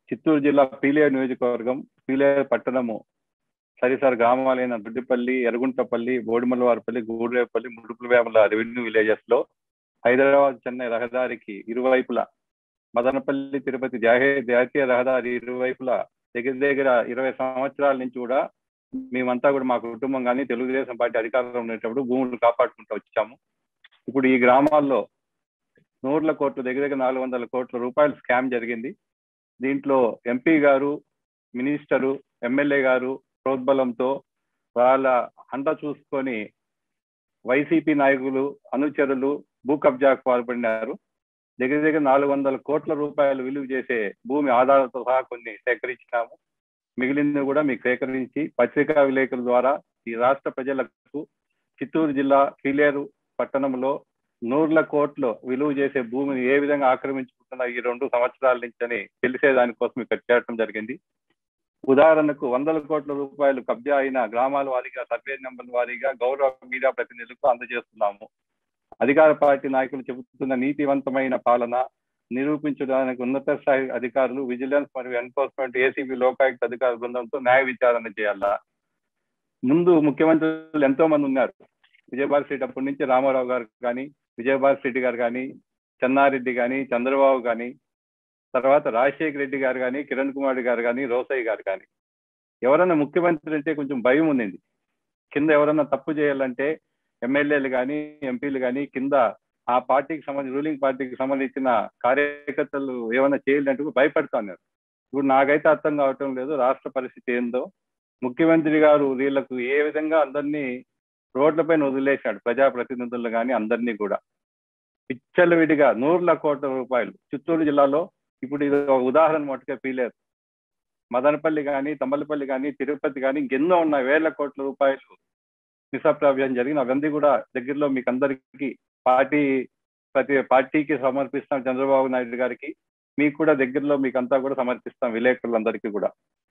చిత్తూరు జిల్లా పీలేరు నియోజకవర్గం పీలేరు పట్టణము సరిసరి గ్రామాలైన దొడ్డిపల్లి ఎరగుంటపల్లి బోడిమల్లవారిపల్లి గూడేపల్లి ముడుపులవేమల రెవెన్యూ విలేజెస్ లో హైదరాబాద్ చెన్నై రహదారికి ఇరువైపులా మదనపల్లి తిరుపతి జాహే జాతీయ రహదారి ఇరువైపులా దగ్గర దగ్గర ఇరవై సంవత్సరాల నుంచి కూడా మేమంతా కూడా మా కుటుంబం కానీ తెలుగుదేశం పార్టీ అధికారంలో ఉండేటప్పుడు భూములు కాపాడుకుంటూ వచ్చాము ఇప్పుడు ఈ గ్రామాల్లో నూర్ల కోట్లు దగ్గర దగ్గర నాలుగు వందల కోట్ల రూపాయలు స్కామ్ జరిగింది దీంట్లో ఎంపీ గారు మినిస్టరు ఎమ్మెల్యే గారు ప్రోద్బలంతో వాళ్ళ అంట చూసుకొని వైసీపీ నాయకులు అనుచరులు భూ కబ్జాకు పాల్పడినారు దగ్గర దగ్గర నాలుగు వందల కోట్ల రూపాయలు విలువ చేసే భూమి ఆధారాలతో సహా కొన్ని సేకరించినాము మిగిలింది కూడా మీకు సేకరించి పత్రికా విలేకరుల ద్వారా ఈ రాష్ట్ర ప్రజలకు చిత్తూరు జిల్లా కీలేరు పట్టణంలో నూర్ల కోట్లు విలువ చేసే భూమిని ఏ విధంగా ఆక్రమించుకుంటున్న ఈ రెండు సంవత్సరాల నుంచి అని తెలిసే దానికోసం ఇక్కడ చేరటం జరిగింది ఉదాహరణకు వందల కోట్ల రూపాయలు కబ్జా అయిన గ్రామాల వారీగా సర్వే నెంబర్ వారీగా గౌరవ మీడియా ప్రతినిధులకు అందజేస్తున్నాము అధికార పార్టీ నాయకులు చెబుతున్న నీతివంతమైన పాలన నిరూపించడానికి ఉన్నత స్థాయి అధికారులు విజిలెన్స్ మరియు ఎన్ఫోర్స్మెంట్ ఏసీబీ లోకాయుక్త అధికార బృందంతో న్యాయ విచారణ చేయాలా ముందు ముఖ్యమంత్రులు ఎంతో మంది ఉన్నారు విజయభారతి రెడ్డి అప్పటి నుంచి రామారావు గారు కానీ విజయభారతి రెడ్డి గారు కానీ చెన్నారెడ్డి కానీ చంద్రబాబు కానీ తర్వాత రాజశేఖర రెడ్డి గారు కానీ కిరణ్ కుమార్ గారు కానీ రోసయ్య గారు కానీ ఎవరన్నా ముఖ్యమంత్రి అంటే కొంచెం భయం ఉండింది కింద ఎవరన్నా తప్పు చేయాలంటే ఎమ్మెల్యేలు కానీ ఎంపీలు కానీ కింద ఆ పార్టీకి సంబంధించి రూలింగ్ పార్టీకి సంబంధించిన కార్యకర్తలు ఏమైనా చేయాలంటూ భయపడతా ఉన్నారు ఇప్పుడు నాకైతే అర్థం కావటం లేదు రాష్ట్ర పరిస్థితి ఏందో ముఖ్యమంత్రి గారు వీళ్ళకు ఏ విధంగా అందరినీ రోడ్లపైన వదిలేశాడు ప్రజాప్రతినిధులు కానీ అందరినీ కూడా విచ్చలవిడిగా నూర్ల కోట్ల రూపాయలు చిత్తూరు జిల్లాలో ఇప్పుడు ఇది ఒక ఉదాహరణ మటుకే పీలేరు మదనపల్లి కానీ తమ్మలపల్లి కానీ తిరుపతి కానీ ఇంకెన్నో ఉన్నాయి వేల కోట్ల రూపాయలు నిశాప్రాభ్యాసం జరిగిన అవన్నీ కూడా దగ్గరలో మీకు అందరికీ పార్టీ ప్రతి పార్టీకి సమర్పిస్తాం చంద్రబాబు నాయుడు గారికి మీకు కూడా దగ్గరలో మీకు అంతా కూడా సమర్పిస్తాం విలేకరులందరికీ కూడా